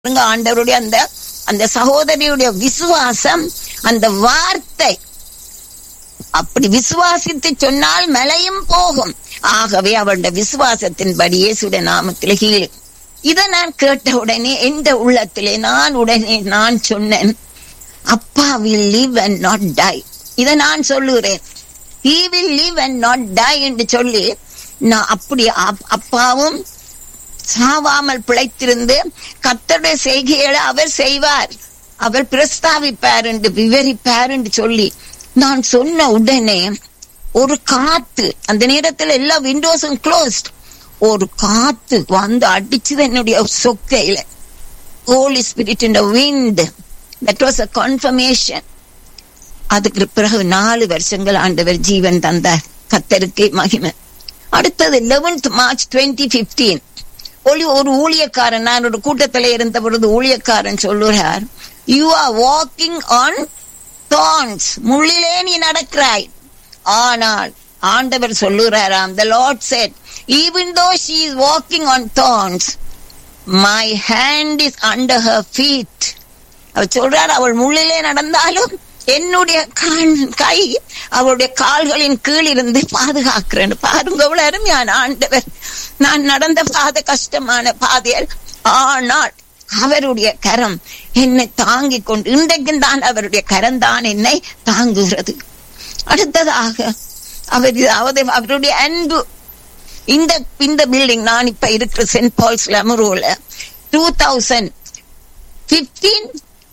பாருங்க ஆண்டவருடைய அந்த அந்த சகோதரியுடைய விசுவாசம் அந்த வார்த்தை அப்படி விசுவாசித்து சொன்னால் மலையும் போகும் ஆகவே அவளுடைய விசுவாசத்தின்படி இயேசுடைய நாமத்தில் ஹீல் இதை நான் கேட்ட உடனே எந்த உள்ளத்திலே நான் உடனே நான் சொன்னேன் அப்பா will live and not die இதை நான் சொல்லுகிறேன் he will live and not die என்று சொல்லி நான் அப்படி அப்- அப்பாவும் சாவாமல் பிழைத்திருந்து கர்த்தருடைய செய்கைகளை அவர் செய்வார் அவர் பிரஸ்தாவிப்பார் என்று விவரிப்பார் என்று சொல்லி நான் சொன்ன உடனே ஒரு காத்து அந்த நேரத்தில் எல்லா விண்டோஸும் க்ளோஸ்ட் ஒரு காத்து வந்து அடிச்சது என்னுடைய சொக்கையில ஹோலி ஸ்பிரிட் இந்த wind that was a confirmation அதுக்கு பிறகு நாலு வருஷங்கள் ஆண்டவர் ஜீவன் தந்தார் கத்தருக்கு மகிமை அடுத்தது 11th மார்ச் டுவெண்ட்டி பிப்டீன் ஒளி ஒரு ஊழியக்காரன் நான் ஒரு கூட்டத்தில் இருந்த பொழுது ஊழியக்காரன் சொல்லுகிறார் you are walking on thorns முள்ளிலே நீ நடக்கிறாய் ஆனால் ஆண்டவர் சொல்லுகிறாராம் the lord said even though she is walking on thorns my hand is under her feet அவர் சொல்றார் அவள் முள்ளிலே நடந்தாலும் என்னுடைய கண் கை அவளுடைய கால்களின் கீழ் இருந்து பாதுகாக்கிறேன் பாருங்க அவ்வளவு அருமையான ஆண்டவர் நான் நடந்த பாதை கஷ்டமான பாதையில் ஆனால் அவருடைய கரம் என்னை தாங்கிக் கொண்டு இன்றைக்கும் தான் அவருடைய கரம் தான் என்னை தாங்குகிறது அடுத்ததாக அவர் அதாவது அவருடைய அன்பு இந்த இந்த பில்டிங் நான் இப்ப இருக்கிற சென்ட் பால்ஸ் லெமரோல two thousand fifteen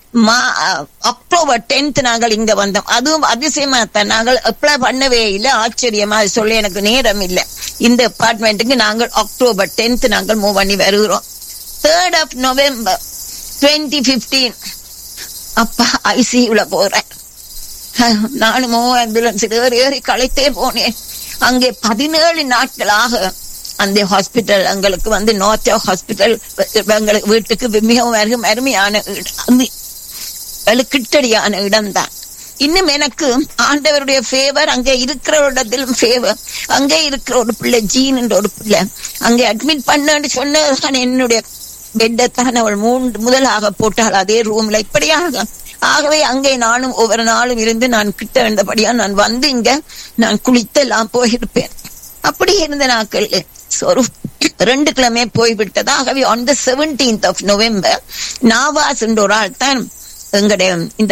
October tenth நாங்கள் இங்க வந்தோம் அதுவும் அதிசயமா தான் நாங்கள் அப்ளை பண்ணவே இல்லை ஆச்சரியமா அது சொல்ல எனக்கு நேரம் இல்லை இந்த அபார்ட்மெண்ட்டுக்கு நாங்கள் அக்டோபர் டென்த் நாங்கள் மூவ் பண்ணி வருகிறோம் third of November twenty fifteen அப்பா ஐசியூல போறேன் நானும் ஆம்புலன்ஸ் ஏறி ஏறி களைத்தே போனேன் அங்கே பதினேழு நாட்களாக அந்த ஹாஸ்பிட்டல் எங்களுக்கு வந்து நார்த் ஹாஸ்பிட்டல் எங்களுக்கு வீட்டுக்கு மிகவும் அருகும் அருமையான இடம். அந்த எங்களுக்கு கிட்டடியான இடம்தான் இன்னும் எனக்கு ஆண்டவருடைய ஃபேவர் அங்கே இருக்கிற இடத்திலும் ஃபேவர் அங்கே இருக்கிற ஒரு பிள்ளை ஜீன் என்ற ஒரு பிள்ளை அங்கே அட்மிட் பண்ணு சொன்னதான் என்னுடைய பெட்டை தான் அவள் மூன்று முதலாக போட்டாள் அதே ரூம்ல இப்படியாக ஆகவே அங்கே நானும் ஒவ்வொரு நாளும் இருந்து நான் கிட்ட இருந்தபடியா நான் வந்து இங்க நான் குளித்தெல்லாம் போயிருப்பேன் அப்படி இருந்த நாட்கள் ஒரு ரெண்டு கிழமை போய்விட்டது ஆகவே on the seventeenth of November Nawaz என்ற ஒரு ஆள் தான் எங்களுடைய இந்த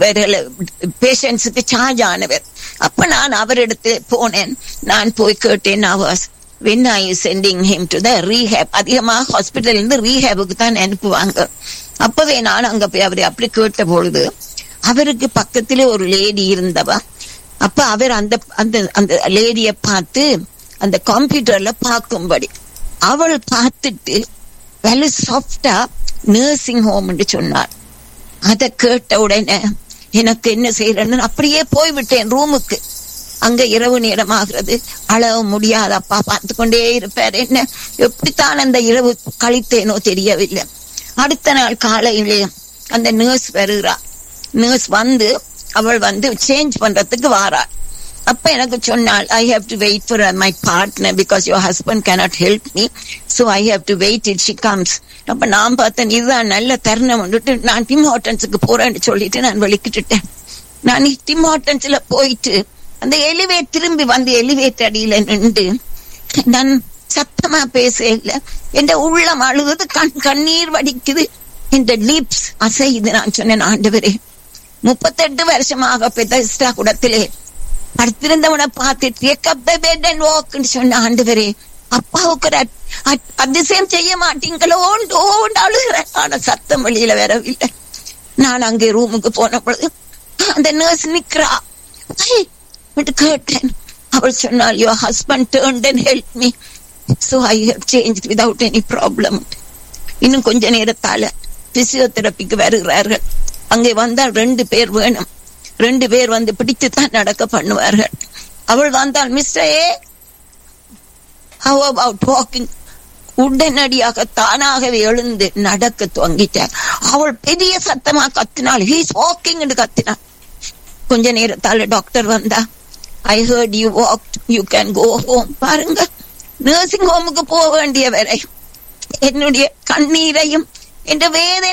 பேஷண்ட்ஸுக்கு சார்ஜ் ஆனவர் அப்ப நான் அவரிடத்து போனேன் நான் போய் கேட்டேன் Nawaz when are you sending him to the rehab அதிகமாக ஹாஸ்பிட்டல் இருந்து ரீஹேபுக்கு தான் அனுப்புவாங்க அப்பவே நான் அங்க போய் அவரை அப்படி கேட்ட பொழுது அவருக்கு பக்கத்திலே ஒரு லேடி இருந்தவா அப்ப அவர் அந்த அந்த அந்த லேடிய பார்த்து அந்த கம்ப்யூட்டர்ல பார்க்கும்படி அவள் பார்த்துட்டு வெல சாஃப்டா நர்சிங் ஹோம் சொன்னார் அதை கேட்ட உடனே எனக்கு என்ன செய்யறேன்னு அப்படியே போய்விட்டேன் ரூமுக்கு அங்க இரவு நேரம் ஆகிறது அழக முடியாத அப்பா பார்த்து கொண்டே இருப்பார் என்ன எப்படித்தான் அந்த இரவு கழித்தேனோ தெரியவில்லை அடுத்த நாள் காலையிலே அந்த நர்ஸ் வருகிறா நர்ஸ் வந்து அவள் வந்து சேஞ்ச் பண்றதுக்கு வாரா அப்ப எனக்கு சொன்னாள் I have to wait for my partner because your husband cannot help me so I have to wait it she comes அப்ப நான் பார்த்தேன் இதுதான் நல்ல தருணம் வந்துட்டு நான் டிம் ஹோட்டன்ஸுக்கு போறேன்னு சொல்லிட்டு நான் வெளிக்கிட்டுட்டேன் நான் டிம் ஹோட்டன்ஸ்ல போயிட்டு அந்த எலிவேட் திரும்பி வந்து எலிவேட் அடியில நின்று நான் சத்தமா பேச இல்ல என் உள்ளம் அழுகுது கண் கண்ணீர் வடிக்குது இந்த லிப்ஸ் அசையுது நான் சொன்னேன் ஆண்டவரே முப்பத்தெட்டு வருஷமாக பெதஸ்டா குடத்திலே படுத்திருந்தவனை பார்த்து take up the bed and வாக்னு சொன்ன ஆண்டவரே அப்பாவுக்கு ஒரு அத்- அத்- அதிசயம் செய்ய மாட்டீங்களோ ஓண்டு அழுகிறேன் ஆனா சத்தம் வெளியில வரவில்லை நான் அங்கே ரூமுக்கு போன பொழுது அந்த நர்ஸ் நிக்கிறா ஐ, என்று கேட்டேன் அவள் சொன்னால் your husband turned and help me so I have change without any problem இன்னும் கொஞ்ச நேரத்தால பிசியோதெரபிக்கு வருகிறார்கள் அங்கே வந்தால் ரெண்டு பேர் வேணும் ரெண்டு பேர் வந்து பிடித்து தான் நடக்க பண்ணுவார்கள் அவள் வந்தால் mister A how about walking உடனடியாக தானாகவே எழுந்து நடக்க துவங்கிட்டார் அவள் பெரிய சத்தமா கத்தினாள் ஹீஸ் வாக்கிங் என்று கத்தினாள் கொஞ்ச நேரத்தால டாக்டர் வந்தா I heard you walk you can go home பாருங்க நர்சிங் ஹோமுக்கு போக வேண்டிய வரை என்னுடைய கண்ணீரையும் என்ற வேதனை